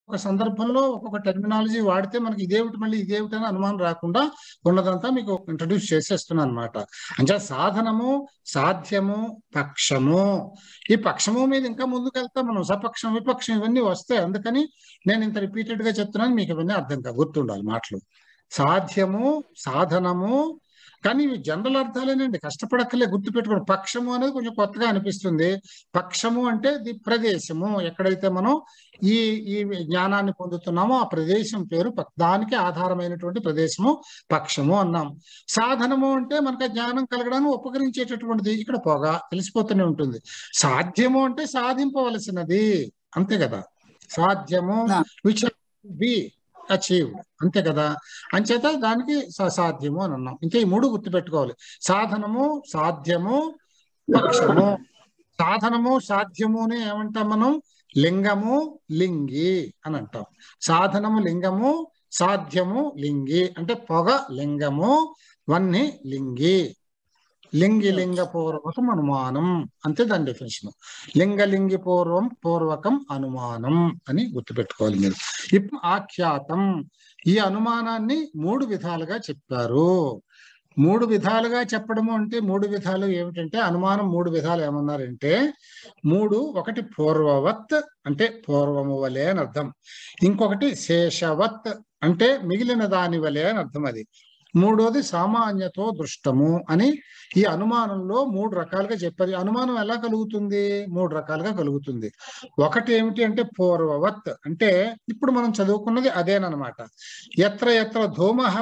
ఒక్కొక్క సందర్భంలో ఒక్కొక్క టెర్మినాలజీ వాడితే మనకి ఇదేమిటి మళ్ళీ ఇదేమిటి అని అనుమానం రాకుండా ఉన్నదంతా మీకు ఇంట్రడ్యూస్ చేసేస్తున్నాను అనమాట అంటే సాధనము సాధ్యము పక్షము ఈ పక్షము మీద ఇంకా ముందుకు వెళ్తాం మనం సపక్షం విపక్షం ఇవన్నీ వస్తాయి అందుకని నేను ఇంత రిపీటెడ్ గా చెప్తున్నాను మీకు ఇవన్నీ అర్థం కా గుర్తుండాలి మాటలు సాధ్యము సాధనము కానీ ఇవి జనరల్ అర్థాలేనండి కష్టపడక్కలే గుర్తు పెట్టుకోండి పక్షము అనేది కొంచెం కొత్తగా అనిపిస్తుంది పక్షము అంటే ది ప్రదేశము ఎక్కడైతే మనం ఈ ఈ జ్ఞానాన్ని పొందుతున్నామో ఆ ప్రదేశం పేరు ప- దానికి ఆధారమైనటువంటి ప్రదేశము పక్షము అన్నాం సాధనము అంటే మనకు ఆ జ్ఞానం కలగడానికి ఉపకరించేటటువంటిది ఇక్కడ పొగ తెలిసిపోతూనే ఉంటుంది సాధ్యము అంటే సాధింపవలసినది అంతే కదా సాధ్యము నా. విచ్ బి అచీవ్డ్ అంతే కదా అంచేత దానికి స- సాధ్యము అని అన్నాం ఇంకా ఈ మూడు గుర్తుపెట్టుకోవాలి సాధనము సాధ్యము పక్షము సాధనము సాధ్యముని ఏమంటాం మనం లింగము లింగి అని అంటాం సాధనము లింగము సాధ్యము లింగి అంటే పొగ లింగము వన్ని లింగి లింగి లింగ పూర్వకం అనుమానం అంతే దాని డెఫినేషన్ లింగ లింగి పూర్వం పూర్వకం అనుమానం అని గుర్తుపెట్టుకోవాలి మీరు ఇప్పుడు ఆఖ్యాతం ఈ అనుమానాన్ని మూడు విధాలుగా చెప్పారు మూడు విధాలుగా చెప్పడము అంటే మూడు విధాలు ఏమిటంటే అనుమానం మూడు విధాలు ఏమన్నారంటే మూడు ఒకటి పూర్వవత్ అంటే పూర్వము వలె అని అర్థం ఇంకొకటి శేషవత్ అంటే మిగిలిన దాని వలె అని అర్థం అది మూడోది సామాన్యతో దృష్టము అని ఈ అనుమానంలో మూడు రకాలుగా చెప్పారు ఈ అనుమానం ఎలా కలుగుతుంది మూడు రకాలుగా కలుగుతుంది ఒకటి ఏమిటి అంటే పూర్వవత్ అంటే ఇప్పుడు మనం చదువుకున్నది అదేనమాట ఎత్ర ఎత్ర ధూమః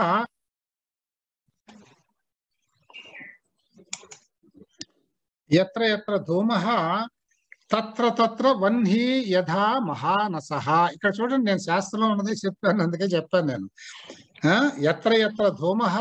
ఎత్ర ఎత్ర ధూమః తత్ర తత్ర వన్హి యథా మహానసః ఇక్కడ చూడండి నేను శాస్త్రంలో ఉన్నది చెప్పాను అందుకే చెప్పాను నేను ఆ, ఎత్ర ఎత్ర ధూమః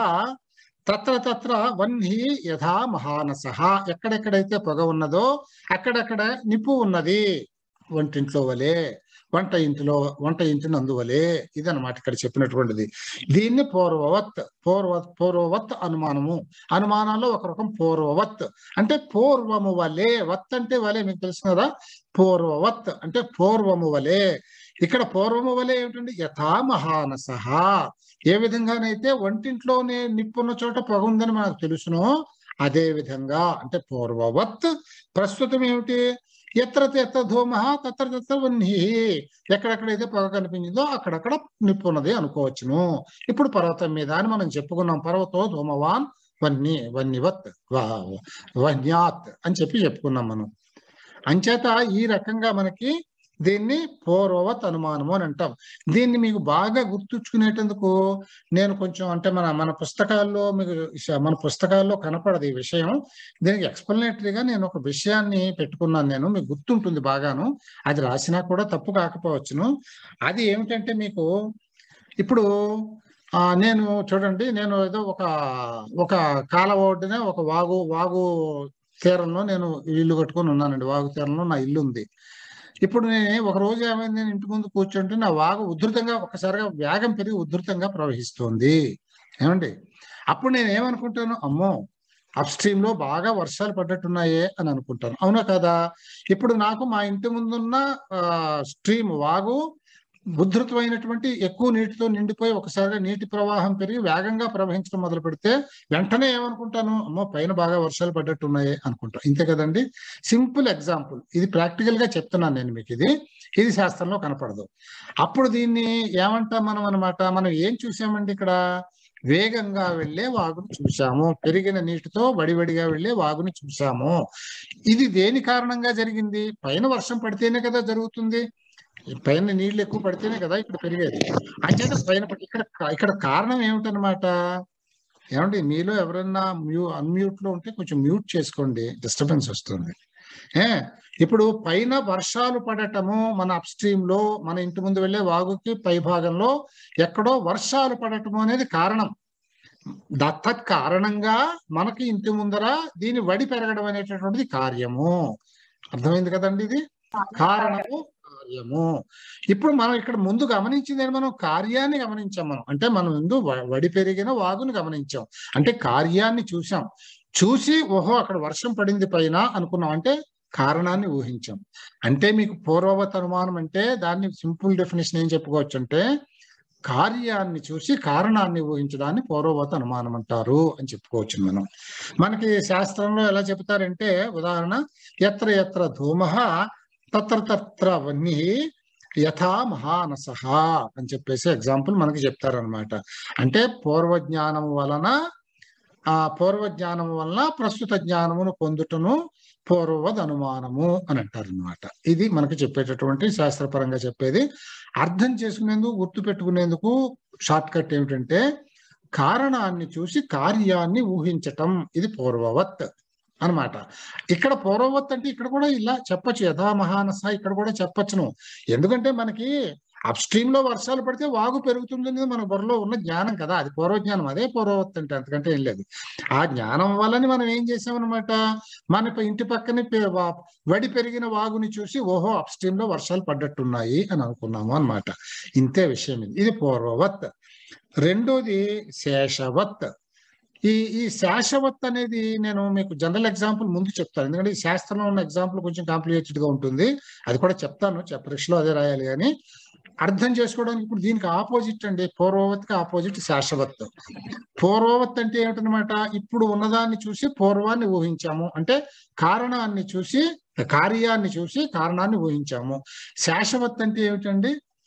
తత్ర తత్ర వన్హి యథా మహానసః ఎక్కడెక్కడైతే పొగ ఉన్నదో అక్కడక్కడ నిప్పు ఉన్నది వంటింట్లో వలె వంట ఇంటిలో వంట ఇంటి నందువలే ఇదన్నమాట ఇక్కడ చెప్పినటువంటిది దీన్ని పూర్వవత్ పూర్వ పూర్వవత్ అనుమానము అనుమానంలో ఒక రకం పూర్వవత్ అంటే పూర్వము వలే వత్ అంటే వలే మీకు తెలుసు కదా పూర్వవత్ అంటే పూర్వము వలే ఇక్కడ పూర్వము వలె ఏమిటంటే యథా మహానసహ ఏ విధంగానైతే వంటింట్లోనే నిప్పున్న చోట పొగ ఉందని మనకు తెలుసునో అదే విధంగా అంటే పూర్వవత్ ప్రస్తుతం ఏమిటి ఎత్ర ఎత్ర ధూమ తత్ర తత్ర వన్హి ఎక్కడెక్కడైతే పొగ కనిపించిందో అక్కడక్కడ నిప్పు ఉన్నది అనుకోవచ్చును ఇప్పుడు పర్వతం మీద అని మనం చెప్పుకున్నాం పర్వతో ధూమవాన్ వన్ని వన్నివత్ వా- వన్యాత్ అని చెప్పి చెప్పుకున్నాం మనం అంచేత ఈ రకంగా మనకి దీన్ని పూర్వవత్ అనుమానము అని అంటాం దీన్ని మీకు బాగా గుర్తుంచుకునేటందుకు నేను కొంచెం అంటే మన మన పుస్తకాల్లో మీకు శ- మన పుస్తకాల్లో కనపడదు ఈ విషయం దీనికి ఎక్స్ప్లెనేటరీగా నేను ఒక విషయాన్ని పెట్టుకున్నాను నేను మీకు గుర్తుంటుంది బాగాను అది రాసినా కూడా తప్పు కాకపోవచ్చును అది ఏమిటంటే మీకు ఇప్పుడు ఆ నేను చూడండి నేను ఏదో ఒక ఒక కాలవ ఒడ్డున ఒక వాగు వాగు తీరంలో నేను ఇల్లు కట్టుకొని ఉన్నానండి వాగు తీరంలో నా ఇల్లు ఉంది ఇప్పుడు నేను ఒక రోజు ఏమైంది నేను ఇంటి ముందు కూర్చుంటే నా వాగు ఉధృతంగా ఒకసారిగా వేగం పెరిగి ఉధృతంగా ప్రవహిస్తుంది ఏమండి అప్పుడు నేను ఏమనుకుంటాను అమ్మో అప్ స్ట్రీమ్ లో బాగా వర్షాలు పడ్డట్టున్నాయే అని అనుకుంటాను అవునా కదా ఇప్పుడు నాకు మా ఇంటి ముందున్న స్ట్రీమ్ వాగు ఉధృతమైనటువంటి ఎక్కువ నీటితో నిండిపోయి ఒకసారిగా నీటి ప్రవాహం పెరిగి వేగంగా ప్రవహించడం మొదలు పెడితే వెంటనే ఏమనుకుంటాను అమ్మో పైన బాగా వర్షాలు పడ్డట్టున్నాయి అనుకుంటాను ఇంతే కదండి సింపుల్ ఎగ్జాంపుల్ ఇది ప్రాక్టికల్ గా చెప్తున్నాను నేను మీకు ఇది ఇది శాస్త్రంలో కనపడదు అప్పుడు దీన్ని ఏమంటాం మనం అనమాట మనం ఏం చూసామండి ఇక్కడ వేగంగా వెళ్ళే వాగుని చూసాము పెరిగిన నీటితో వడివడిగా వెళ్ళే వాగుని చూసాము ఇది దేని కారణంగా జరిగింది పైన వర్షం పడితేనే కదా జరుగుతుంది పైన నీళ్లు ఎక్కువ పడితేనే కదా ఇక్కడ పెరిగేది అంచేత పైన పడి- ఇక్కడ ఇక్కడ కారణం ఏమిటనమాట ఏమండి మీలో ఎవరన్నా మ్యూ అన్మ్యూట్ లో ఉంటే కొంచెం మ్యూట్ చేసుకోండి డిస్టర్బెన్స్ వస్తుంది ఏ ఇప్పుడు పైన వర్షాలు పడటము మన అప్ స్ట్రీమ్ లో మన ఇంటి ముందు వెళ్ళే వాగుకి పై భాగంలో ఎక్కడో వర్షాలు పడటము అనేది కారణం ద- తత్ కారణంగా మనకి ఇంటి ముందర దీని వడి పెరగడం అనేటటువంటిది కార్యము అర్థమైంది కదండి ఇది కారణము కార్యము ఇప్పుడు మనం ఇక్కడ ముందు గమనించింది ఏంటి? మనం కార్యాన్ని గమనించాం మనం అంటే మనం ముందు వ- వడి పెరిగిన వాగుని గమనించాం అంటే కార్యాన్ని చూసాం చూసి ఓహో అక్కడ వర్షం పడింది పైన అనుకున్నాం అంటే కారణాన్ని ఊహించాం అంటే మీకు పూర్వవత్ అనుమానం అంటే దాన్ని సింపుల్ డెఫినేషన్ ఏం చెప్పుకోవచ్చు అంటే కార్యాన్ని చూసి కారణాన్ని ఊహించడాన్ని పూర్వవత్ అనుమానం అంటారు అని చెప్పుకోవచ్చు మనం మనకి శాస్త్రంలో ఎలా చెప్తారంటే ఉదాహరణ ఎత్ర ఎత్ర ధూమ తత్ర తత్ర వన్ని యథా మహానస అని చెప్పేసి ఎగ్జాంపుల్ మనకి చెప్తారనమాట అంటే పూర్వజ్ఞానం వలన ఆ పూర్వజ్ఞానం వలన ప్రస్తుత జ్ఞానమును పొందుటను పూర్వవద్ అనుమానము అని అంటారు అనమాట ఇది మనకి చెప్పేటటువంటి శాస్త్రపరంగా చెప్పేది అర్థం చేసుకునేందుకు గుర్తు పెట్టుకునేందుకు షార్ట్ కట్ ఏమిటంటే కారణాన్ని చూసి కార్యాన్ని ఊహించటం ఇది పూర్వవత్ అన్నమాట ఇక్కడ పూర్వవత్ అంటే ఇక్కడ కూడా ఇలా చెప్పచ్చు యథా మహానస ఇక్కడ కూడా చెప్పచ్చును ఎందుకంటే మనకి అప్ స్ట్రీమ్ లో వర్షాలు పడితే వాగు పెరుగుతుంది అనేది మన బుర్రలో ఉన్న జ్ఞానం కదా అది పూర్వజ్ఞానం అదే పూర్వవత్ అంటే అంతకంటే ఏం లేదు ఆ జ్ఞానం వల్లని మనం ఏం చేసామన్నమాట మన ప- ఇంటి పక్కనే పె- వా- వడి పెరిగిన వాగుని చూసి ఓహో అప్ స్ట్రీమ్ లో వర్షాలు పడ్డట్టున్నాయి అని అనుకున్నాము అన్నమాట ఇంతే విషయం ఇది ఇది పూర్వవత్ రెండోది శేషవత్ ఈ ఈ శాశ్వత్ అనేది నేను మీకు జనరల్ ఎగ్జాంపుల్ ముందు చెప్తాను ఎందుకంటే ఈ శాస్త్రంలో ఉన్న ఎగ్జాంపుల్ కొంచెం కాంప్లికేటెడ్ గా ఉంటుంది అది కూడా చెప్తాను చెప్ పరీక్షలో అదే రాయాలి కానీ అర్థం చేసుకోవడానికి ఇప్పుడు దీనికి ఆపోజిట్ అండి పూర్వవత్కి ఆపోజిట్ శాశ్వత్ పూర్వవత్ అంటే ఏమిటనమాట ఇప్పుడు ఉన్నదాన్ని చూసి పూర్వాన్ని ఊహించాము అంటే కారణాన్ని చూసి కార్యాన్ని చూసి కారణాన్ని ఊహించాము శాశ్వత్ అంటే ఏమిటండి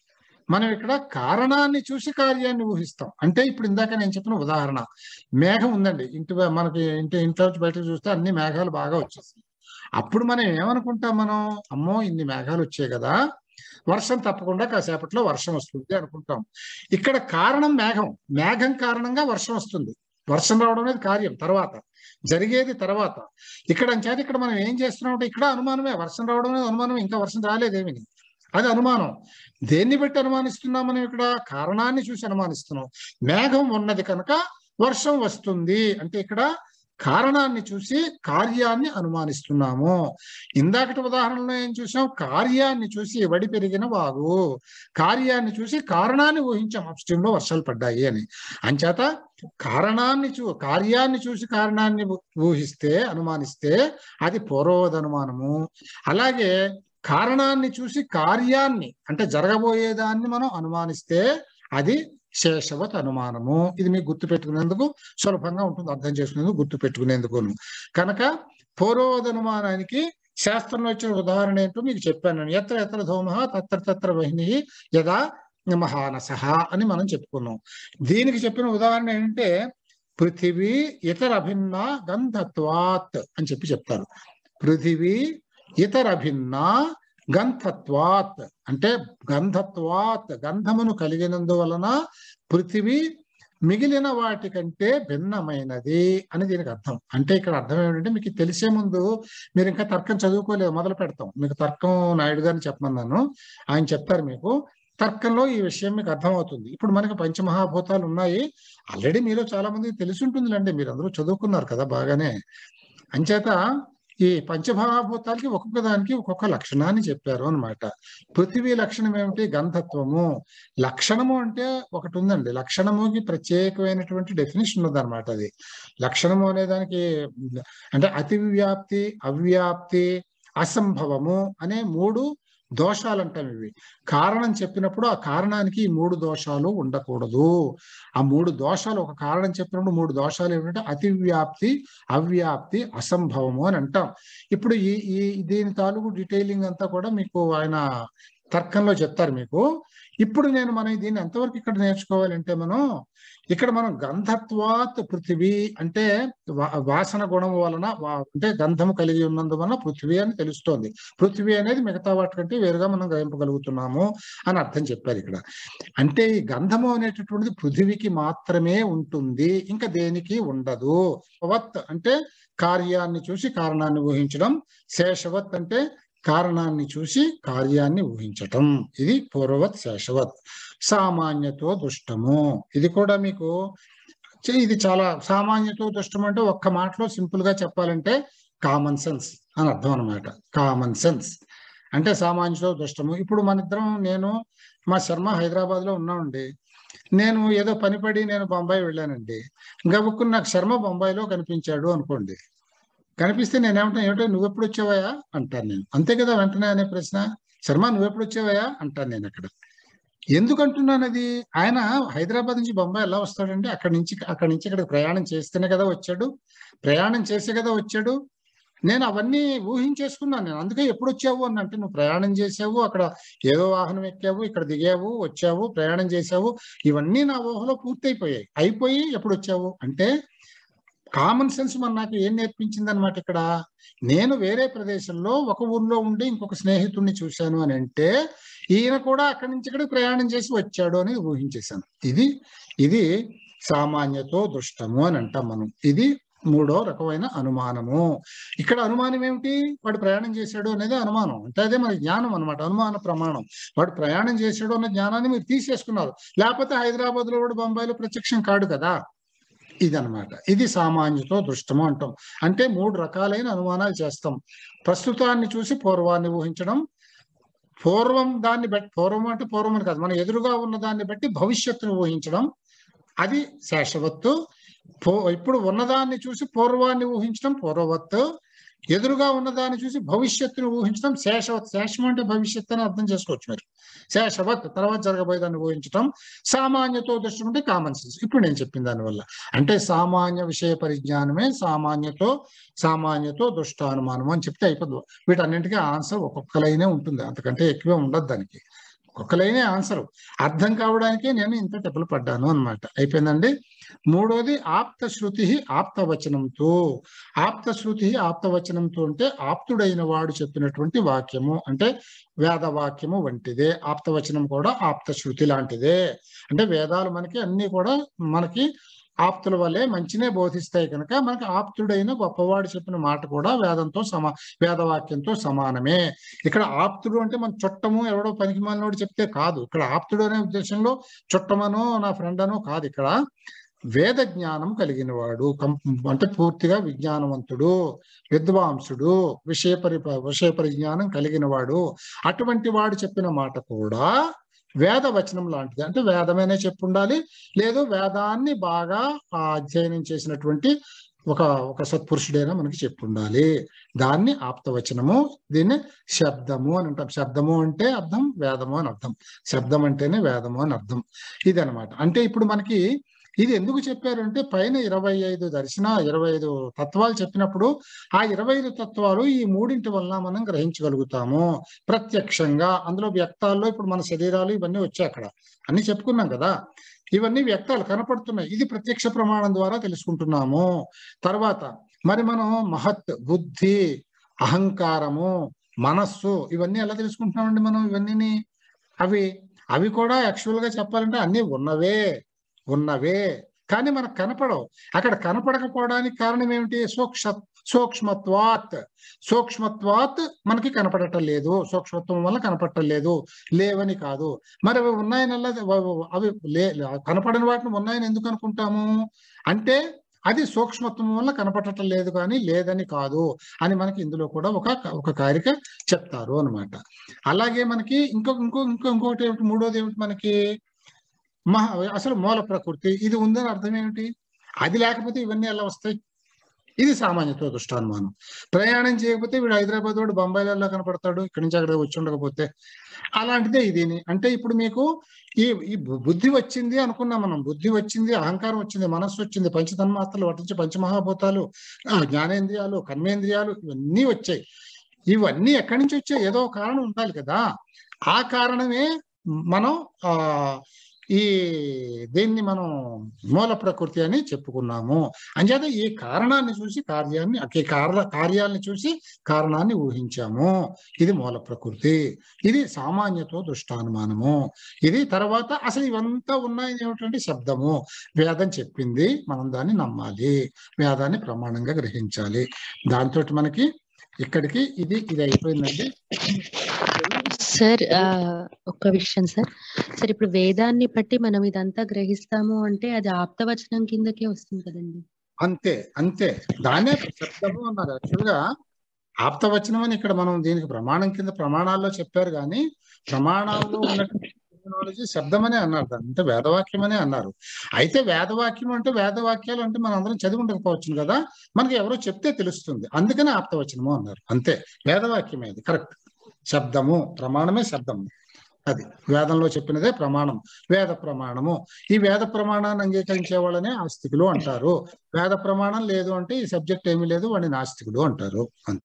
మనం ఇక్కడ కారణాన్ని చూసి కార్యాన్ని ఊహిస్తాం అంటే ఇప్పుడు ఇందాక నేను చెప్పిన ఉదాహరణ మేఘం ఉందండి ఇంటి బ- మనకి ఇంటి ఇంట్లో నుంచి బయటకు చూస్తే అన్ని మేఘాలు బాగా వచ్చేస్తాయి అప్పుడు మనం ఏమనుకుంటాం మనం అమ్మో ఇన్ని మేఘాలు వచ్చాయి కదా వర్షం తప్పకుండా కాసేపట్లో వర్షం వస్తుంది అనుకుంటాం ఇక్కడ కారణం మేఘం మేఘం కారణంగా వర్షం వస్తుంది వర్షం రావడం అనేది కార్యం తర్వాత జరిగేది తర్వాత ఇక్కడ అంచేత ఇక్కడ మనం ఏం చేస్తున్నాం అంటే ఇక్కడ అనుమానమే వర్షం రావడం అనేది అనుమానం ఇంకా వర్షం రాలేదేమి అది అనుమానం దేన్ని బట్టి అనుమానిస్తున్నాం మనం ఇక్కడ కారణాన్ని చూసి అనుమానిస్తున్నాం మేఘం ఉన్నది కనుక వర్షం వస్తుంది అంటే ఇక్కడ కారణాన్ని చూసి కార్యాన్ని అనుమానిస్తున్నాము ఇందాకటి ఉదాహరణలో ఏం చూసాం కార్యాన్ని చూసి వడి పెరిగిన వాగు కార్యాన్ని చూసి కారణాన్ని ఊహించాం అప్స్ట్రీమ్ లో వర్షాలు పడ్డాయి అని అంచేత కారణాన్ని చూ కార్యాన్ని చూసి కారణాన్ని ఊ- ఊహిస్తే అనుమానిస్తే అది పూర్వవద్ అనుమానము అలాగే కారణాన్ని చూసి కార్యాన్ని అంటే జరగబోయేదాన్ని మనం అనుమానిస్తే అది శేషవత్ అనుమానము ఇది మీకు గుర్తు పెట్టుకునేందుకు సులభంగా ఉంటుంది అర్థం చేసుకునేందుకు గుర్తు పెట్టుకునేందుకు కనుక పూర్వవద్ అనుమానానికి శాస్త్రంలో ఇచ్చిన ఉదాహరణ ఏంటో మీకు చెప్పాను నేను ఎత్ర ఎత్ర ధూమ తత్ర తత్ర వహిని యదా మహానస అని మనం చెప్పుకున్నాం దీనికి చెప్పిన ఉదాహరణ ఏంటంటే పృథివీ ఇతర అభిన్న గంధత్వాత్ అని చెప్పి చెప్తారు పృథివీ ఇతర భిన్న గంధత్వాత్ అంటే గంధత్వాత్ గంధమును కలిగినందువలన పృథివీ మిగిలిన వాటి కంటే భిన్నమైనది అని దీనికి అర్థం అంటే ఇక్కడ అర్థం ఏమిటంటే మీకు తెలిసే ముందు మీరు ఇంకా తర్కం చదువుకోలేదు మొదలు పెడతాం మీకు తర్కం నాయుడు గారిని చెప్పమన్నాను ఆయన చెప్తారు మీకు తర్కంలో ఈ విషయం మీకు అర్థమవుతుంది ఇప్పుడు మనకి పంచమహాభూతాలు ఉన్నాయి ఆల్రెడీ మీలో చాలా మందికి తెలిసి ఉంటుందిలేండి మీరు అందరూ చదువుకున్నారు కదా బాగానే అంచేత ఈ పంచమహాభూతాలకి ఒక్కొక్క దానికి ఒక్కొక్క లక్షణాన్ని చెప్పారు అన్నమాట పృథివీ లక్షణం ఏమిటి గంధత్వము లక్షణము అంటే ఒకటి ఉందండి లక్షణముకి ప్రత్యేకమైనటువంటి డెఫినేషన్ ఉందన్నమాట అది లక్షణము అనే దానికి అంటే అతి వ్యాప్తి అవ్యాప్తి అసంభవము అనే మూడు దోషాలు అంటాం ఇవి కారణం చెప్పినప్పుడు ఆ కారణానికి ఈ మూడు దోషాలు ఉండకూడదు ఆ మూడు దోషాలు ఒక కారణం చెప్పినప్పుడు మూడు దోషాలు ఏమిటంటే అతి వ్యాప్తి అవ్యాప్తి అసంభవము అని అంటాం ఇప్పుడు ఈ ఈ దీని తాలూకు డీటెయిలింగ్ అంతా కూడా మీకు ఆయన తర్కంలో చెప్తారు మీకు ఇప్పుడు నేను మనం దీన్ని ఎంతవరకు ఇక్కడ నేర్చుకోవాలంటే మనం ఇక్కడ మనం గంధత్వాత్ పృథివీ అంటే వా- వాసన గుణం వలన వా- అంటే గంధము కలిగి ఉన్నందువలన పృథివీ అని తెలుస్తోంది పృథివీ అనేది మిగతా వాటికంటే వేరుగా మనం గ్రహింపగలుగుతున్నాము అని అర్థం చెప్పారు ఇక్కడ అంటే ఈ గంధము అనేటటువంటిది పృథివీకి మాత్రమే ఉంటుంది ఇంకా దేనికి ఉండదు వత్ అంటే కార్యాన్ని చూసి కారణాన్ని ఊహించడం శేషవత్ అంటే కారణాన్ని చూసి కార్యాన్ని ఊహించటం ఇది పూర్వవత్ శేషవత్ సామాన్యతో దుష్టము ఇది కూడా మీకు చే- ఇది చాలా సామాన్యతో దుష్టం అంటే ఒక్క మాటలో సింపుల్ గా చెప్పాలంటే కామన్ సెన్స్ అని అర్థం అనమాట కామన్ సెన్స్ అంటే సామాన్యతో దుష్టము ఇప్పుడు మన ఇద్దరం నేను మా శర్మ హైదరాబాద్ లో ఉన్నామండి నేను ఏదో పనిపడి నేను బొంబాయి వెళ్ళానండి గబుక్కుని నాకు శర్మ బొంబాయిలో కనిపించాడు అనుకోండి కనిపిస్తే నేనేమంటాను ఏమిటో నువ్వు ఎప్పుడు వచ్చావయ్యా అంటాను నేను అంతే కదా వెంటనే అనే ప్రశ్న శర్మ నువ్వు ఎప్పుడు వచ్చావయ్యా అంటాను నేను అక్కడ ఎందుకు అంటున్నాను అది ఆయన హైదరాబాద్ నుంచి బొంబాయి ఎలా వస్తాడండి అక్కడి నుంచి అక్కడి నుంచి ఇక్కడ ప్రయాణం చేస్తేనే కదా వచ్చాడు ప్రయాణం చేసే కదా వచ్చాడు నేను అవన్నీ ఊహించేసుకున్నాను నేను అందుకే ఎప్పుడు వచ్చావు అని అంటే నువ్వు ప్రయాణం చేసావు అక్కడ ఏదో వాహనం ఎక్కావు ఇక్కడ దిగావు వచ్చావు ప్రయాణం చేసావు ఇవన్నీ నా ఊహలో పూర్తయిపోయాయి అయిపోయి ఎప్పుడు వచ్చావు అంటే కామన్ సెన్స్ మన నాకు ఏం నేర్పించింది అనమాట ఇక్కడ నేను వేరే ప్రదేశంలో ఒక ఊర్లో ఉండి ఇంకొక స్నేహితుడిని చూశాను అని అంటే ఈయన కూడా అక్కడి నుంచి ఇక్కడ ప్రయాణం చేసి వచ్చాడు అని ఊహించేశాను ఇది ఇది సామాన్యతో దృష్టము అని అంటాం మనం ఇది మూడో రకమైన అనుమానము ఇక్కడ అనుమానం ఏమిటి వాడు ప్రయాణం చేశాడు అనేది అనుమానం అంటే అదే మన జ్ఞానం అనమాట అనుమాన ప్రమాణం వాడు ప్రయాణం చేశాడు అన్న జ్ఞానాన్ని మీరు తీసేసుకున్నారు లేకపోతే హైదరాబాద్ లో కూడా బొంబాయిలో ప్రత్యక్షం కాడు కదా ఇదనమాట ఇది సామాన్యతో దృష్టము అంటాం అంటే మూడు రకాలైన అనుమానాలు చేస్తాం ప్రస్తుతాన్ని చూసి పూర్వాన్ని ఊహించడం పూర్వం దాన్ని బట్టి పూర్వం అంటే పూర్వం అని కాదు మన ఎదురుగా ఉన్న దాన్ని బట్టి భవిష్యత్తును ఊహించడం అది శేషవత్తు పూ ఇప్పుడు ఉన్నదాన్ని చూసి పూర్వాన్ని ఊహించడం పూర్వవత్తు ఎదురుగా ఉన్నదాన్ని చూసి భవిష్యత్తును ఊహించడం శేషవత్ శేషం అంటే భవిష్యత్తు అని అర్థం చేసుకోవచ్చు మీరు శేషవత్ తర్వాత జరగబోయేదాన్ని ఊహించడం సామాన్యతో దృష్టి ఉంటే కామన్ సెన్స్ ఇప్పుడు నేను చెప్పిన దానివల్ల అంటే సామాన్య విషయ పరిజ్ఞానమే సామాన్యతో సామాన్యతో దుష్టానుమానం అని చెప్తే అయిపోదు వీటన్నింటికీ ఆన్సర్ ఒక్కొక్క లైనే ఉంటుంది అంతకంటే ఎక్కువే ఉండదు దానికి ఒక్కొక్క లైనే ఆన్సర్ అర్థం కావడానికే నేను ఇంత దెబ్బలు పడ్డాను అనమాట అయిపోయిందండి మూడోది ఆప్త శృతి ఆప్తవచనంతో ఆప్త శృతి ఆప్తవచనంతో అంటే ఆప్తుడైన వాడు చెప్పినటువంటి వాక్యము అంటే వేదవాక్యము వంటిదే ఆప్తవచనం కూడా ఆప్త శృతి లాంటిదే అంటే వేదాలు మనకి అన్ని కూడా మనకి ఆప్తుల వల్లే మంచినే బోధిస్తాయి కనుక మనకి ఆప్తుడైన గొప్పవాడు చెప్పిన మాట కూడా వేదంతో సమా వేదవాక్యంతో సమానమే ఇక్కడ ఆప్తుడు అంటే మన చుట్టము ఎవడో పనికి మాలినోడు చెప్తే కాదు ఇక్కడ ఆప్తుడు అనే ఉద్దేశంలో చుట్టమనో నా ఫ్రెండ్ అనో కాదు ఇక్కడ వేద జ్ఞానం కలిగిన వాడు అంటే పూర్తిగా విజ్ఞానవంతుడు విద్వాంసుడు విషయ పరి విషయ పరిజ్ఞానం కలిగిన వాడు అటువంటి వాడు చెప్పిన మాట కూడా వేద వచనం లాంటిది అంటే వేదమైనా చెప్పు ఉండాలి లేదు వేదాన్ని బాగా అధ్యయనం చేసినటువంటి ఒక ఒక సత్పురుషుడైనా మనకి చెప్పు ఉండాలి దాన్ని ఆప్తవచనము దీన్ని శబ్దము అని అంటాం శబ్దము అంటే అర్థం వేదము అని అర్థం శబ్దం అంటేనే వేదము అని అర్థం ఇది అనమాట అంటే ఇప్పుడు మనకి ఇది ఎందుకు చెప్పారంటే పైన ఇరవై ఐదు దర్శన ఇరవై ఐదు తత్వాలు చెప్పినప్పుడు ఆ ఇరవై ఐదు తత్వాలు ఈ మూడింటి వలన మనం గ్రహించగలుగుతాము ప్రత్యక్షంగా అందులో వ్యక్తాల్లో ఇప్పుడు మన శరీరాలు ఇవన్నీ వచ్చాయి అక్కడ అన్ని చెప్పుకున్నాం కదా ఇవన్నీ వ్యక్తాలు కనపడుతున్నాయి ఇది ప్రత్యక్ష ప్రమాణం ద్వారా తెలుసుకుంటున్నాము తర్వాత మరి మనం మహత్ బుద్ధి అహంకారము మనస్సు ఇవన్నీ ఎలా తెలుసుకుంటున్నామండి మనం ఇవన్నీ అవి అవి కూడా యాక్చువల్ గా చెప్పాలంటే అన్ని ఉన్నవే ఉన్నవే కానీ మనకు కనపడవు అక్కడ కనపడకపోవడానికి కారణం ఏమిటి సూక్ష సూక్ష్మత్వాత్ సూక్ష్మత్వాత్ మనకి కనపడటం లేదు సూక్ష్మత్వం వల్ల కనపడటం లేదు లేవని కాదు మరి అవి ఉన్నాయని అవి లే కనపడని వాటిని ఉన్నాయని ఎందుకు అనుకుంటాము అంటే అది సూక్ష్మత్వం వల్ల కనపడటం లేదు కానీ లేదని కాదు అని మనకి ఇందులో కూడా ఒక ఒక కారిక చెప్తారు అనమాట అలాగే మనకి ఇంకో ఇంకో ఇంకో ఇంకొకటి ఏమిటి మూడోది ఏమిటి మనకి మహా అసలు మూల ప్రకృతి ఇది ఉందని అర్థం ఏమిటి అది లేకపోతే ఇవన్నీ ఎలా వస్తాయి ఇది సామాన్యతో దుష్టానుమానం ప్రయాణం చేయకపోతే వీడు హైదరాబాద్ వాడు బొంబాయిలలో కనపడతాడు ఇక్కడి నుంచి అక్కడ వచ్చి ఉండకపోతే అలాంటిదే ఇది అంటే ఇప్పుడు మీకు ఈ ఈ బుద్ధి వచ్చింది అనుకున్నాం మనం బుద్ధి వచ్చింది అహంకారం వచ్చింది మనస్సు వచ్చింది పంచతన్మాత్రలు వాటి నుంచి పంచమహాభూతాలు జ్ఞానేంద్రియాలు కర్మేంద్రియాలు ఇవన్నీ వచ్చాయి ఇవన్నీ ఎక్కడి నుంచి వచ్చాయి ఏదో కారణం ఉండాలి కదా ఆ కారణమే మనం ఆ ఈ దీన్ని మనం మూల ప్రకృతి అని చెప్పుకున్నాము అంచేత ఈ కారణాన్ని చూసి కార్యాన్ని ఈ కార్య కార్యాలను చూసి కారణాన్ని ఊహించాము ఇది మూల ప్రకృతి ఇది సామాన్యతో దృష్టానుమానము ఇది తర్వాత అసలు ఇవంతా ఉన్నాయని ఏమిటంటే శబ్దము వేదం చెప్పింది మనం దాన్ని నమ్మాలి వేదాన్ని ప్రమాణంగా గ్రహించాలి దాంతో మనకి ఇక్కడికి ఇది ఇది అయిపోయిందండి సార్ ఒక్క విషయం సార్ సార్ ఇప్పుడు వేదాన్ని బట్టి మనం ఇదంతా గ్రహిస్తాము అంటే అది ఆప్తవచనం కిందకే వస్తుంది కదండి అంతే అంతే దాన్నే శబ్దము అన్నారు యాక్చువల్గా ఆప్తవచనం అని ఇక్కడ మనం దీనికి ప్రమాణం కింద ప్రమాణాల్లో చెప్పారు కానీ ప్రమాణాల్లో ఉన్నటువంటి టెర్మినాలజీ శబ్దమనే అన్నారు దాన్ని అంటే వేదవాక్యమనే అన్నారు అయితే వేదవాక్యం అంటే వేదవాక్యాలు అంటే మనం అందరం చదివి ఉండకపోవచ్చు కదా మనకి ఎవరో చెప్తే తెలుస్తుంది అందుకనే ఆప్తవచనము అన్నారు అంతే వేదవాక్యమే అది కరెక్ట్ శబ్దము ప్రమాణమే శబ్దము అది వేదంలో చెప్పినదే ప్రమాణం వేద ప్రమాణము ఈ వేద ప్రమాణాన్ని అంగీకరించే వాళ్ళనే ఆస్తికులు అంటారు వేద ప్రమాణం లేదు అంటే ఈ సబ్జెక్ట్ ఏమీ లేదు వాడిని నాస్తికులు అంటారు అంతే